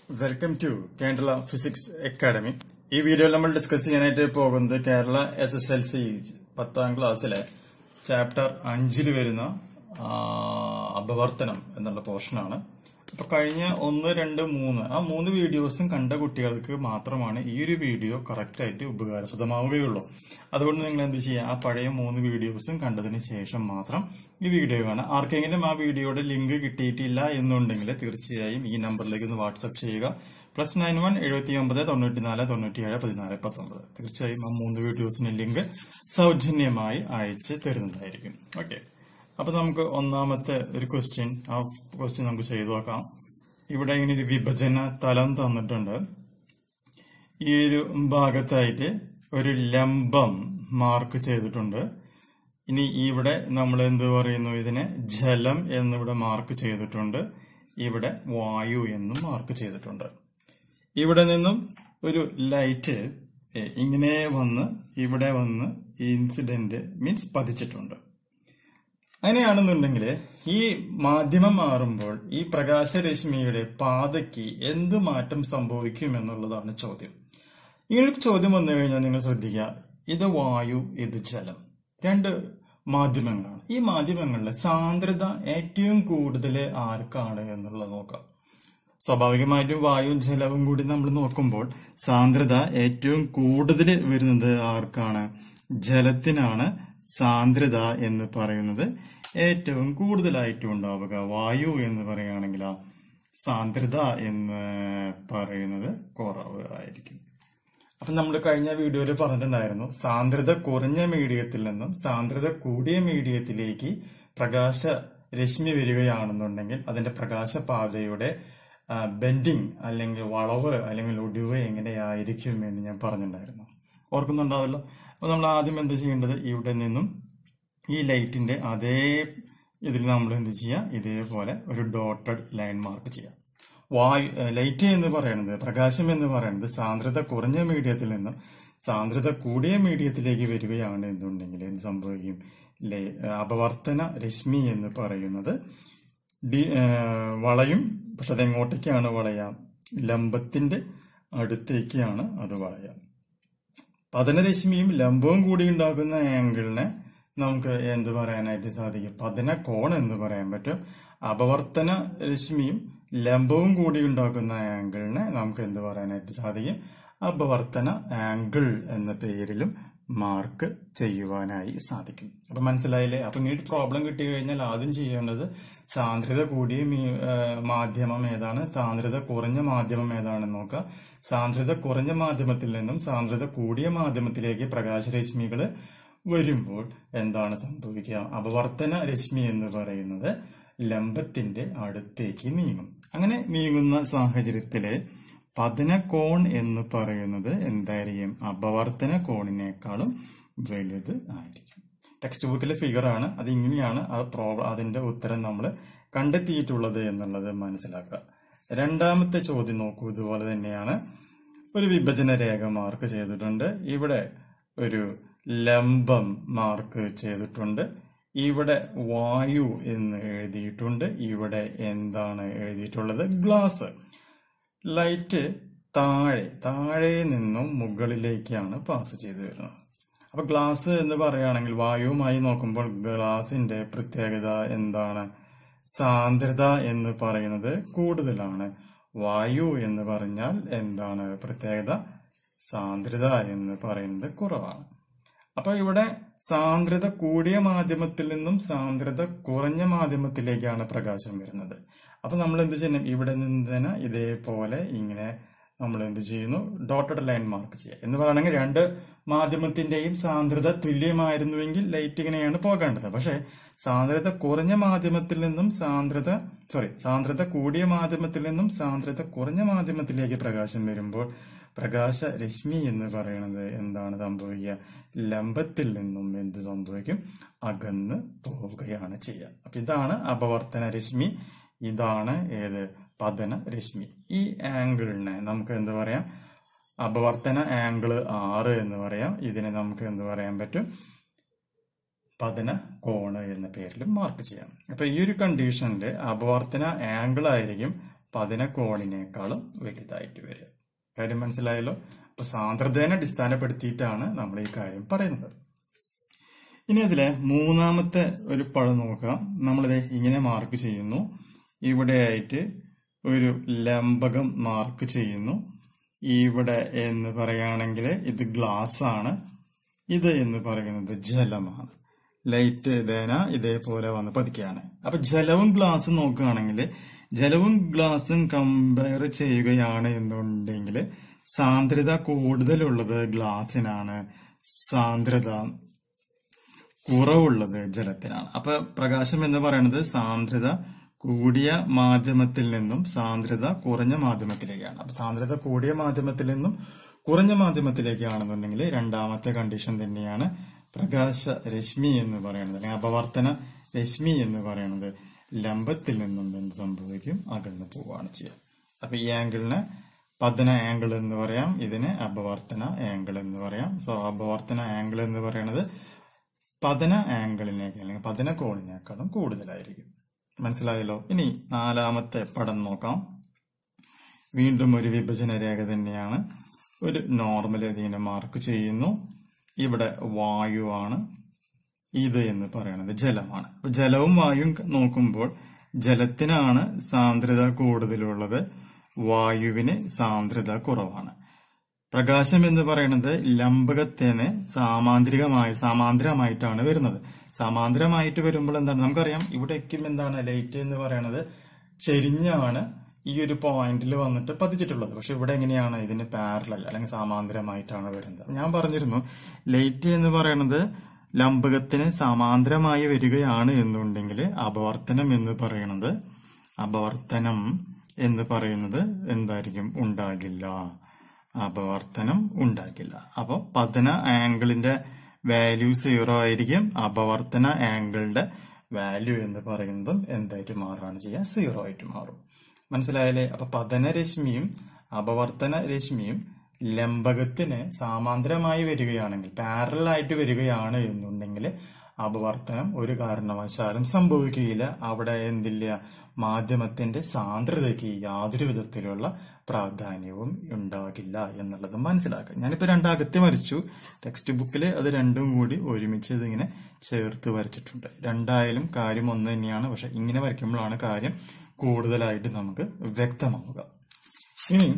welcome to Kerala physics academy ഈ വീഡിയോയിൽ നമ്മൾ ഡിസ്കസ് ചെയ്യാനായിട്ട് പോകുന്നത് Kerala S S L C പത്താം ക്ലാസ്സിലെ ചാപ്റ്റർ അഞ്ചിൽ വരുന്ന ആ, അപവർത്തനം എന്നുള്ള പോർഷനാണ് അപ്പൊ കഴിഞ്ഞ ഒന്ന് രണ്ട് മൂന്ന് ആ മൂന്ന് വീഡിയോസും കണ്ട കുട്ടികൾക്ക് മാത്രമാണ് ഈ ഒരു വീഡിയോ കറക്റ്റ് ആയിട്ട് ഉപകാരപ്രദമാവുകയുള്ളൂ അതുകൊണ്ട് നിങ്ങൾ എന്ത് ചെയ്യുക ആ പഴയ മൂന്ന് വീഡിയോസും കണ്ടതിന് ശേഷം മാത്രം ഈ വീഡിയോ കാണാം ആർക്കെങ്കിലും ആ വീഡിയോയുടെ ലിങ്ക് കിട്ടിയിട്ടില്ല എന്നുണ്ടെങ്കിൽ തീർച്ചയായും ഈ നമ്പറിലേക്ക് ഒന്ന് വാട്സപ്പ് ചെയ്യുക പ്ലസ് നയൻ വൺ എഴുപത്തി ഒമ്പത് തൊണ്ണൂറ്റി നാല് തൊണ്ണൂറ്റി ഏഴ് പതിനാല് പത്തൊമ്പത് തീർച്ചയായും ആ മൂന്ന് വീഡിയോസിന്റെ ലിങ്ക് സൗജന്യമായി അയച്ച് തരുന്നതായിരിക്കും ഓക്കെ അപ്പൊ നമുക്ക് ഒന്നാമത്തെ ഒരു ക്വസ്റ്റ്യൻ ആ ക്വസ്റ്റ്യൻ നമുക്ക് ചെയ്തു നോക്കാം ഇവിടെ ഇങ്ങനെ ഒരു വിഭജന തലം തന്നിട്ടുണ്ട് ഈ ഒരു ഭാഗത്തായിട്ട് ഒരു ലംബം മാർക്ക് ചെയ്തിട്ടുണ്ട് ഇനി ഇവിടെ നമ്മൾ എന്ത് പറയുന്നു ഇതിനെ ജലം എന്നിവിടെ മാർക്ക് ചെയ്തിട്ടുണ്ട് ഇവിടെ വായു എന്നും മാർക്ക് ചെയ്തിട്ടുണ്ട് ഇവിടെ നിന്നും ഒരു ലൈറ്റ് എ, ഇങ്ങനെ വന്ന് ഇവിടെ വന്ന് ഇൻസിഡന്റ് മീൻസ് പതിച്ചിട്ടുണ്ട് അങ്ങനെയാണെന്നുണ്ടെങ്കിൽ ഈ മാധ്യമം മാറുമ്പോൾ ഈ പ്രകാശരശ്മിയുടെ പാതയ്ക്ക് എന്ത് മാറ്റം സംഭവിക്കും എന്നുള്ളതാണ് ചോദ്യം ഇങ്ങനെ ഒരു ചോദ്യം വന്നു കഴിഞ്ഞാൽ നിങ്ങൾ ശ്രദ്ധിക്കുക ഇത് വായു ഇത് ജലം രണ്ട് മാധ്യമങ്ങളാണ് ഈ മാധ്യമങ്ങളിലെ സാന്ദ്രത ഏറ്റവും കൂടുതൽ ആർക്കാണ് എന്നുള്ളത് നോക്കാം സ്വാഭാവികമായിട്ടും വായുവും ജലവും കൂടി നമ്മൾ നോക്കുമ്പോൾ സാന്ദ്രത ഏറ്റവും കൂടുതൽ വരുന്നത് ആർക്കാണ് ജലത്തിനാണ് സാന്ദ്രത എന്ന് പറയുന്നത് ഏറ്റവും കൂടുതലായിട്ടും ഉണ്ടാവുക വായു എന്ന് പറയുകയാണെങ്കിൽ ആ സാന്ദ്രത എന്ന് പറയുന്നത് കുറവ് ആയിരിക്കും അപ്പൊ നമ്മൾ കഴിഞ്ഞ വീഡിയോയിൽ പറഞ്ഞിട്ടുണ്ടായിരുന്നു സാന്ദ്രത കുറഞ്ഞ മീഡിയത്തിൽ നിന്നും സാന്ദ്രത കൂടിയ മീഡിയത്തിലേക്ക് പ്രകാശ രശ്മി വരികയാണെന്നുണ്ടെങ്കിൽ അതിന്റെ പ്രകാശപാതയുടെ ബെൻഡിങ് അല്ലെങ്കിൽ വളവ് അല്ലെങ്കിൽ ഒടിവ് എങ്ങനെയായിരിക്കും എന്ന് ഞാൻ പറഞ്ഞിട്ടുണ്ടായിരുന്നു ഓർക്കുന്നുണ്ടാവല്ലോ അപ്പൊ നമ്മൾ ആദ്യം എന്ത് ചെയ്യേണ്ടത് ഇവിടെ നിന്നും ഈ ലൈറ്റിന്റെ അതേ ഇതിൽ നമ്മൾ എന്ത് ചെയ്യുക ഇതേപോലെ ഒരു ഡോട്ടഡ് ലൈൻ മാർക്ക് ചെയ്യാം വായു ലൈറ്റ് എന്ന് പറയുന്നത് പ്രകാശം എന്ന് പറയുന്നത് സാന്ദ്രത കുറഞ്ഞ മീഡിയത്തിൽ നിന്നും സാന്ദ്രത കൂടിയ മീഡിയത്തിലേക്ക് വരികയാണ് എന്നുണ്ടെങ്കിൽ എന്ത് സംഭവിക്കും ലേ- അപവർത്തന രശ്മി എന്ന് പറയുന്നത് ഡി- ഏ, വളയും പക്ഷെ അത് എങ്ങോട്ടേക്കാണ് വളയാം ലംബത്തിന്റെ അടുത്തേക്കാണ് അത് വളയാം പതനരശ്മിയും ലംബവും കൂടി ഉണ്ടാക്കുന്ന ആംഗിളിനെ നമുക്ക് എന്ത് പറയാനായിട്ട് സാധിക്കും പതന കോൺ എന്ന് പറയാൻ പറ്റും അപവർത്തന രശ്മിയും ലംബവും കൂടി ഉണ്ടാക്കുന്ന ആംഗിളിനെ നമുക്ക് എന്ത് പറയാനായിട്ട് സാധിക്കും അപവർത്തന ആംഗിൾ എന്ന പേരിലും മാർക്ക് ചെയ്യുവാനായി സാധിക്കും അപ്പൊ മനസ്സിലായില്ലേ അപ്പൊ ഇങ്ങനെ പ്രോബ്ലം കിട്ടി കഴിഞ്ഞാൽ ആദ്യം ചെയ്യേണ്ടത് സാന്ദ്രത കൂടിയ മീ- ആ, മാധ്യമം ഏതാണ് സാന്ദ്രത കുറഞ്ഞ മാധ്യമം ഏതാണെന്ന് നോക്കുക സാന്ദ്രത കുറഞ്ഞ മാധ്യമത്തിൽ നിന്നും സാന്ദ്രത കൂടിയ മാധ്യമത്തിലേക്ക് പ്രകാശരശ്മികൾ വരുമ്പോൾ എന്താണ് സംഭവിക്കുക അപവർത്തന രശ്മി എന്ന് പറയുന്നത് ലംബത്തിന്റെ അടുത്തേക്ക് നീങ്ങും അങ്ങനെ നീങ്ങുന്ന സാഹചര്യത്തില് പതനകോൺ എന്ന് പറയുന്നത് എന്തായിരിക്കും അപവർത്തന കോണിനേക്കാളും വലുത് ആയിരിക്കും ടെക്സ്റ്റ് ബുക്കിലെ ഫിഗർ ആണ് അത് ഇങ്ങനെയാണ് ആ പ്രോബ്ലം അതിന്റെ ഉത്തരം നമ്മൾ കണ്ടെത്തിയിട്ടുള്ളത് എന്നുള്ളത് മനസ്സിലാക്കുക രണ്ടാമത്തെ ചോദ്യം നോക്കൂ ഇതുപോലെ തന്നെയാണ് ഒരു വിഭജന രേഖ മാർക്ക് ചെയ്തിട്ടുണ്ട് ഇവിടെ ഒരു ലംബം മാർക്ക് ചെയ്തിട്ടുണ്ട് ഇവിടെ വായു എന്ന് എഴുതിയിട്ടുണ്ട് ഇവിടെ എന്താണ് എഴുതിയിട്ടുള്ളത് ഗ്ലാസ് ലൈറ്റ് താഴെ താഴെ നിന്നും മുകളിലേക്കാണ് പാസ് ചെയ്തു വരുന്നത് അപ്പൊ ഗ്ലാസ് എന്ന് പറയുകയാണെങ്കിൽ വായുവുമായി നോക്കുമ്പോൾ ഗ്ലാസിന്റെ പ്രത്യേകത എന്താണ് സാന്ദ്രത എന്ന് പറയുന്നത് കൂടുതലാണ് വായു എന്ന് പറഞ്ഞാൽ എന്താണ് പ്രത്യേകത സാന്ദ്രത എന്ന് പറയുന്നത് കുറവാണ് അപ്പൊ ഇവിടെ സാന്ദ്രത കൂടിയ മാധ്യമത്തിൽ നിന്നും സാന്ദ്രത കുറഞ്ഞ മാധ്യമത്തിലേക്കാണ് പ്രകാശം വരുന്നത് അപ്പൊ നമ്മൾ എന്ത് ചെയ്യണം ഇവിടെ നിന്ന് തന്നെ ഇതേപോലെ ഇങ്ങനെ നമ്മൾ എന്ത് ചെയ്യുന്നു ഡോട്ടഡ് ലൈൻ മാർക്ക് ചെയ്യുക എന്ന് പറയുകയാണെങ്കിൽ രണ്ട് മാധ്യമത്തിന്റെയും സാന്ദ്രത തുല്യമായിരുന്നുവെങ്കിൽ ലൈറ്റ് ഇങ്ങനെയാണ് പോകേണ്ടത് പക്ഷെ സാന്ദ്രത കുറഞ്ഞ മാധ്യമത്തിൽ നിന്നും സാന്ദ്രത സോറി സാന്ദ്രത കൂടിയ മാധ്യമത്തിൽ നിന്നും സാന്ദ്രത കുറഞ്ഞ മാധ്യമത്തിലേക്ക് പ്രകാശം വരുമ്പോൾ പ്രകാശ രശ്മി എന്ന് പറയുന്നത് എന്താണ് സംഭവിക്കുക ലംബത്തിൽ നിന്നും എന്ത് സംഭവിക്കും അകന്ന് പോവുകയാണ് ചെയ്യുക അപ്പൊ ഇതാണ് അപവർത്തന രശ്മി ഇതാണ് ഏത് പതന രശ്മി ഈ ആംഗിളിനെ നമുക്ക് എന്ത് പറയാം അപവർത്തന ആംഗിള് ആറ് എന്ന് പറയാം ഇതിനെ നമുക്ക് എന്ത് പറയാൻ പറ്റും പതന കോണ് എന്ന പേരിൽ മാർക്ക് ചെയ്യാം അപ്പൊ ഈ ഒരു കണ്ടീഷനിൽ അപവർത്തന ആംഗിൾ ആയിരിക്കും പതന കോണിനേക്കാളും വലുതായിട്ട് വരിക കാര്യം മനസ്സിലായല്ലോ അപ്പൊ സാന്ദ്രതേനെ അടിസ്ഥാനപ്പെടുത്തിയിട്ടാണ് നമ്മൾ ഈ കാര്യം പറയുന്നത് ഇനി അതിലെ മൂന്നാമത്തെ ഒരു പഴം നോക്കുക നമ്മളിത് ഇങ്ങനെ മാർക്ക് ചെയ്യുന്നു ഇവിടെയായിട്ട് ഒരു ലംബകം മാർക്ക് ചെയ്യുന്നു ഇവിടെ എന്ന് പറയുകയാണെങ്കിൽ ഇത് ഗ്ലാസ് ആണ് ഇത് എന്ന് പറയുന്നത് ജലമാണ് ലൈറ്റ് ഇതേന ഇതേപോലെ വന്ന് പതിക്കുകയാണ് അപ്പൊ ജലവും ഗ്ലാസും നോക്കുകയാണെങ്കിൽ ജലവും ഗ്ലാസും കമ്പയർ ചെയ്യുകയാണ് എന്നുണ്ടെങ്കിൽ സാന്ദ്രത കൂടുതലുള്ളത് ഗ്ലാസിനാണ് സാന്ദ്രത കുറവുള്ളത് ജലത്തിനാണ് അപ്പൊ പ്രകാശം എന്ന് പറയുന്നത് സാന്ദ്രത കൂടിയ മാധ്യമത്തിൽ നിന്നും സാന്ദ്രത കുറഞ്ഞ മാധ്യമത്തിലേക്കാണ് അപ്പൊ സാന്ദ്രത കൂടിയ മാധ്യമത്തിൽ നിന്നും കുറഞ്ഞ മാധ്യമത്തിലേക്കാണെന്നുണ്ടെങ്കിൽ രണ്ടാമത്തെ കണ്ടീഷൻ തന്നെയാണ് പ്രകാശ രശ്മി എന്ന് പറയുന്നത് അല്ലെങ്കിൽ അപവർത്തന രശ്മി എന്ന് പറയുന്നത് ലംബത്തിൽ നിന്നും എന്ത് സംഭവിക്കും അകന്നു പോവുകയാണ് ചെയ്യുക അപ്പൊ ഈ ആംഗിളിന് പതന ആംഗിൾ എന്ന് പറയാം ഇതിന് അപവർത്തന ആംഗിൾ എന്ന് പറയാം സോ അപവർത്തന ആംഗിൾ എന്ന് പറയുന്നത് പതന ആംഗിളിനേക്കാൾ അല്ലെങ്കിൽ പതന കോണിനേക്കാളും കൂടുതലായിരിക്കും മനസ്സിലായല്ലോ ഇനി നാലാമത്തെ പടം നോക്കാം വീണ്ടും ഒരു വിഭജന രേഖ തന്നെയാണ് ഒരു നോർമൽ ഇതിനെ മാർക്ക് ചെയ്യുന്നു ഇവിടെ വായുവാണ് ഇത് എന്ന് പറയുന്നത് ജലമാണ് അപ്പൊ ജലവും വായുവും നോക്കുമ്പോൾ ജലത്തിനാണ് സാന്ദ്രത കൂടുതലുള്ളത് വായുവിന് സാന്ദ്രത കുറവാണ് പ്രകാശം എന്ന് പറയുന്നത് ലംബകത്തിന് സാമാന്തരികമായി സാമാന്തരമായിട്ടാണ് വരുന്നത് സാമാന്തരമായിട്ട് വരുമ്പോൾ എന്താണ് നമുക്കറിയാം ഇവിടേക്കും എന്താണ് ലൈറ്റ് എന്ന് പറയുന്നത് ചെരിഞ്ഞാണ് ഈ ഒരു പോയിന്റിൽ വന്നിട്ട് പതിച്ചിട്ടുള്ളത് പക്ഷെ ഇവിടെ എങ്ങനെയാണ് ഇതിന് പാരലൽ അല്ലെങ്കിൽ സാമാന്തരമായിട്ടാണ് വരുന്നത് ഞാൻ പറഞ്ഞിരുന്നു ലൈറ്റ് എന്ന് പറയുന്നത് ലംബകത്തിന് സമാന്തരമായി വരികയാണ് എന്നുണ്ടെങ്കിൽ അപവർത്തനം എന്ന് പറയുന്നത് അപവർത്തനം എന്ന് പറയുന്നത് എന്തായിരിക്കും ഉണ്ടാകില്ല അപവർത്തനം ഉണ്ടാകില്ല അപ്പോൾ പതന ആംഗിളിന്റെ വാല്യൂ സീറോ ആയിരിക്കും അപവർത്തന ആംഗിളിന്റെ വാല്യൂ എന്ന് പറയുന്നതും എന്തായിട്ട് മാറുകയാണ് ചെയ്യുക സീറോ ആയിട്ട് മാറും മനസ്സിലായാലേ അപ്പൊ പതനരശ്മിയും അപവർത്തന രശ്മിയും ലംബകത്തിന് സാമാന്തരമായി വരികയാണെങ്കിൽ പാരലൽ ആയിട്ട് വരികയാണ് എന്നുണ്ടെങ്കിൽ അപവർത്തനം ഒരു കാരണവശാലും സംഭവിക്കുകയില്ല അവിടെ എന്തില്ല മാധ്യമത്തിന്റെ സാന്ദ്രതയ്ക്ക് യാതൊരു വിധത്തിലുള്ള പ്രാധാന്യവും ഉണ്ടാകില്ല എന്നുള്ളത് മനസ്സിലാക്കുക ഞാനിപ്പോ രണ്ടാകത്തെ വരച്ചു ടെക്സ്റ്റ് ബുക്കിൽ അത് രണ്ടും കൂടി ഒരുമിച്ച് ഇതിങ്ങനെ ചേർത്ത് വരച്ചിട്ടുണ്ട് രണ്ടായാലും കാര്യം ഒന്ന് തന്നെയാണ് പക്ഷെ ഇങ്ങനെ വരയ്ക്കുമ്പോഴാണ് കാര്യം കൂടുതലായിട്ട് നമുക്ക് വ്യക്തമാവുക ഇനി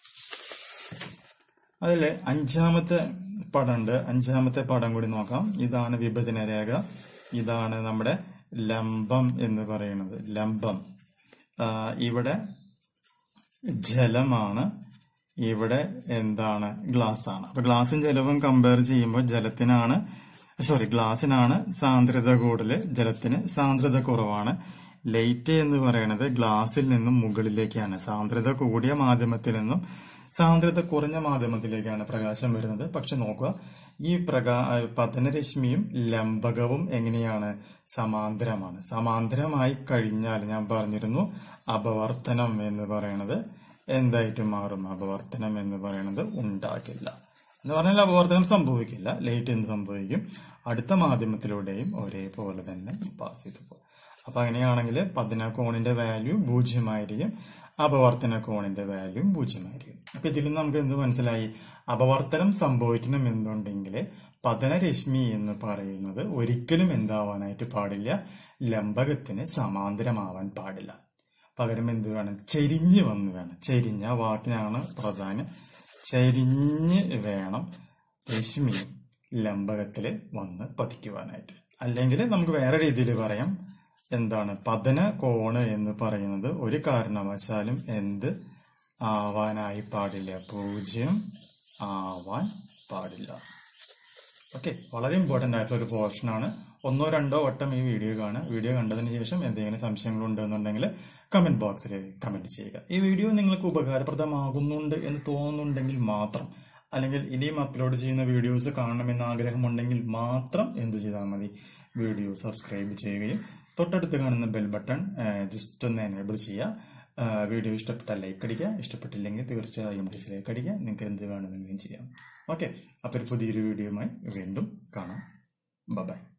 അതില് അഞ്ചാമത്തെ പടമുണ്ട് അഞ്ചാമത്തെ പടം കൂടി നോക്കാം ഇതാണ് വിഭജന രേഖ ഇതാണ് നമ്മുടെ ലംബം എന്ന് പറയുന്നത് ലംബം ആ, ഇവിടെ ജലമാണ് ഇവിടെ എന്താണ് ഗ്ലാസ് ആണ് അപ്പൊ ഗ്ലാസും ജലവും കമ്പയർ ചെയ്യുമ്പോൾ ജലത്തിനാണ് സോറി ഗ്ലാസിനാണ് സാന്ദ്രത കൂടുതൽ ജലത്തിന് സാന്ദ്രത കുറവാണ് ലൈറ്റ് എന്ന് പറയുന്നത് ഗ്ലാസിൽ നിന്നും മുകളിലേക്കാണ് സാന്ദ്രത കൂടിയ മാധ്യമത്തിൽ നിന്നും സാന്ദ്രത കുറഞ്ഞ മാധ്യമത്തിലേക്കാണ് പ്രകാശം വരുന്നത് പക്ഷെ നോക്കുക ഈ പ്രകാ പതനരശ്മിയും ലംബകവും എങ്ങനെയാണ് സമാന്തരമാണ് സമാന്തരമായി കഴിഞ്ഞാൽ ഞാൻ പറഞ്ഞിരുന്നു അപവർത്തനം എന്ന് പറയുന്നത് എന്തായിട്ട് മാറും അപവർത്തനം എന്ന് പറയുന്നത് ഉണ്ടാകില്ല എന്ന് പറഞ്ഞാൽ അപവർത്തനം സംഭവിക്കില്ല ലൈറ്റ് എന്ത് സംഭവിക്കും അടുത്ത മാധ്യമത്തിലൂടെയും ഒരേപോലെ തന്നെ പാസ് ചെയ്തു പോകും അപ്പൊ അങ്ങനെയാണെങ്കിൽ പതിന കോണിന്റെ വാല്യൂ പൂജ്യമായിരിക്കും അപവർത്തന കോണിന്റെ വാല്യൂ പൂജ്യമായിരിക്കും അപ്പൊ ഇതിൽ നിന്ന് നമുക്ക് എന്ത് മനസ്സിലായി അപവർത്തനം സംഭവിക്കണം എന്നുണ്ടെങ്കിൽ പതനരശ്മി എന്ന് പറയുന്നത് ഒരിക്കലും എന്താവാനായിട്ട് പാടില്ല ലംബകത്തിന് സമാന്തരമാവാൻ പാടില്ല പകരം എന്ത് വേണം ചെരിഞ്ഞ് വന്ന് വേണം ചെരിഞ്ഞ ആ വാക്കിനാണ് പ്രാധാന്യം ചെരിഞ്ഞ് വേണം രശ്മി ലംബകത്തില് വന്ന് പതിക്കുവാനായിട്ട് അല്ലെങ്കിൽ നമുക്ക് വേറെ രീതിയിൽ പറയാം എന്താണ് പതന കോണ് എന്ന് പറയുന്നത് ഒരു കാരണവശാലും എന്ത് ആവാനായി പാടില്ല പൂജ്യം ആവാൻ പാടില്ല ഓക്കെ വളരെ ഇമ്പോർട്ടന്റ് ആയിട്ടുള്ള ഒരു പോർഷൻ ആണ് ഒന്നോ രണ്ടോ വട്ടം ഈ വീഡിയോ കാണുക വീഡിയോ കണ്ടതിന് ശേഷം എന്തെങ്കിലും സംശയങ്ങൾ ഉണ്ടെന്നുണ്ടെങ്കിൽ കമന്റ് ബോക്സിൽ കമന്റ് ചെയ്യുക ഈ വീഡിയോ നിങ്ങൾക്ക് ഉപകാരപ്രദമാകുന്നുണ്ട് എന്ന് തോന്നുന്നുണ്ടെങ്കിൽ മാത്രം അല്ലെങ്കിൽ ഇനിയും അപ്ലോഡ് ചെയ്യുന്ന വീഡിയോസ് കാണണമെന്ന് ആഗ്രഹമുണ്ടെങ്കിൽ മാത്രം എന്ത് ചെയ്താൽ മതി വീഡിയോ സബ്സ്ക്രൈബ് ചെയ്യുകയും തൊട്ടടുത്ത് കാണുന്ന ബെൽ ബട്ടൺ ജസ്റ്റ് ഒന്ന് എനേബിൾ ചെയ്യുക ആ, വീഡിയോ ഇഷ്ടപ്പെട്ടാൽ ലൈക്ക് അടിക്കുക ഇഷ്ടപ്പെട്ടില്ലെങ്കിൽ തീർച്ചയായും ഡിസ്ലൈക്ക് അടിക്കുക നിങ്ങൾക്ക് എന്ത് വേണമെങ്കിലും ചെയ്യാം ഓക്കെ അപ്പോൾ ഒരു പുതിയൊരു വീഡിയോയുമായി വീണ്ടും കാണാം ബൈ